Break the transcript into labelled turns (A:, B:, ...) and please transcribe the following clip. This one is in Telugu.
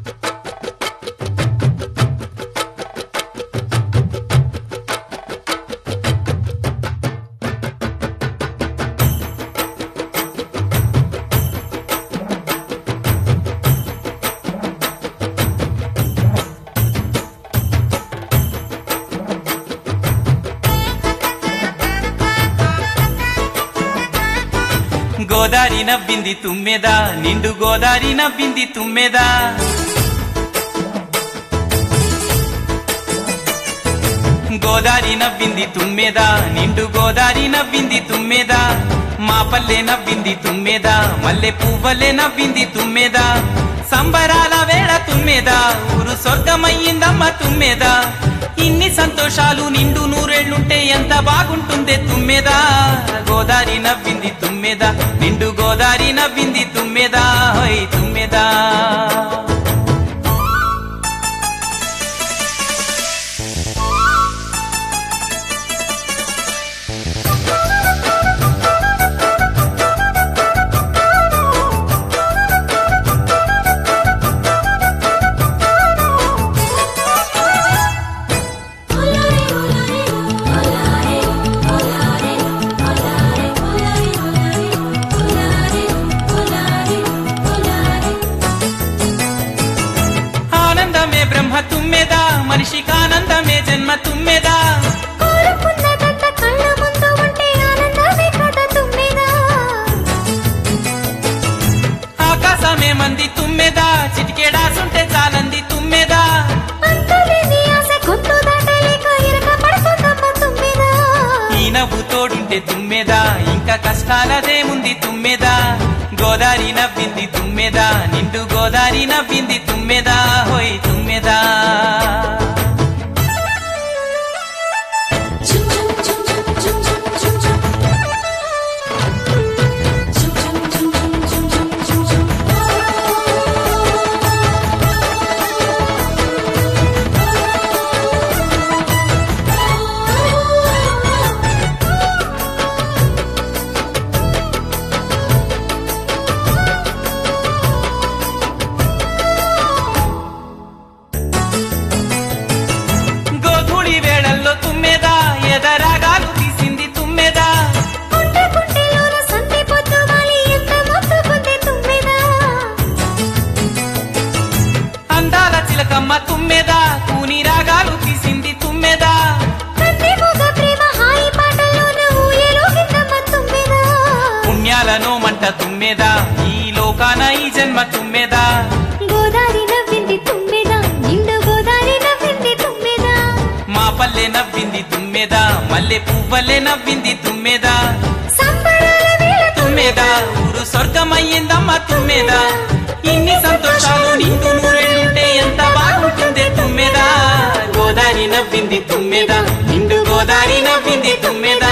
A: గోదారి నవ్వింది తుమ్మెదా నిండు గోదారి నవ్వింది తుమ్మెదా గోదారి నవ్వింది తుమ్మెదా నిండు గోదారి నవ్వింది తుమ్మెదా మా పల్లె నవ్వింది తుమ్మెదా మల్లె పువ్వలే నవ్వింది తుమ్మెదా సంబరాల వేళ తుమ్మెదా ఊరు స్వర్గమయ్యిందమ్మ తుమ్మెదా ఇన్ని సంతోషాలు నిండు నూరేళ్లుంటే ఎంత బాగుంటుందే తుమ్మెదా గోదారి నవ్వింది తుమ్మెదా నిండు గోదారి నవ్వింది తుమ్మెదా హోయ్ తుమ్మెదా ఆనందమే బ్రహ్మ తుమ్మెదా మనిషికి ఆనందమే జన్మ తుమ్మెదా
B: కోరుకున్నదంత కళ్ళ ముందు ఉంటే ఆనందమే కదా తుమ్మెదా
A: ఆకాశమే మంది తుమ్మెదా చిటికెడాసుంటే చాలంది తుమ్మెదా
B: అంతులేని ఆశ గొంతు దాటలేక ఇరక పడుతుందమ్మ తుమ్మెదా
A: ఈ నవ్వు తోడుంటే తుమ్మెదా ఇంకా కష్టాలదేముంది తుమ్మెదా గోదారి నవ్వింది తుమ్మెదా నిండు గోదారి నవ్వింది తుమ్మెదా హోయ్ తుమ్మెదా
B: చుమ్ చుమ్ చుమ్ చుమ్ చుమ్ చుమ్ చుమ్ చుమ్ చుమ్ చుమ్ చుమ్ చుమ్ చుమ్ చుమ్
A: గోధుడి వేళల్లో తుమ్మెదా ఎదరాగాలు తీసింది తుమ్మెదా
B: గుండె గుండెలోన సంధి పొద్దు వాలి ఎంత మొత్తుకుంది తుమ్మెదా
A: అందాల చిలకమ్మ తుమ్మెదా కూని రాగాలు తీసింది తుమ్మెదా
B: కన్నె మూగ ప్రేమ హాయి పాటలోన ఊయలోకిందమ్మ తుమ్మెదా
A: పుణ్యాలను మంట తుమ్మెదా ఈ లోకాన ఈ జన్మ తుమ్మెదా
B: గోదారి నవ్వింది తుమ్మెదా నిండు గోదారి నవ్వింది తుమ్మెదా
A: మా పల్లె నవ్వింది తుమ్మెదా మల్లె పువ్వలే నవ్వింది తుమ్మెదా
B: సంబరాల వేళ
A: తుమ్మెదా ఊరు స్వర్గమయ్యిందమ్మ తుమ్మెదా ఇన్ని సంతోషాలు నిండు నూరేళ్ళుంటే ఎంత బాగుంటుందే తుమ్మెదా గోదారి నవ్వింది తుమ్మెదా నిండు గోదారి నవ్వింది తుమ్మెదా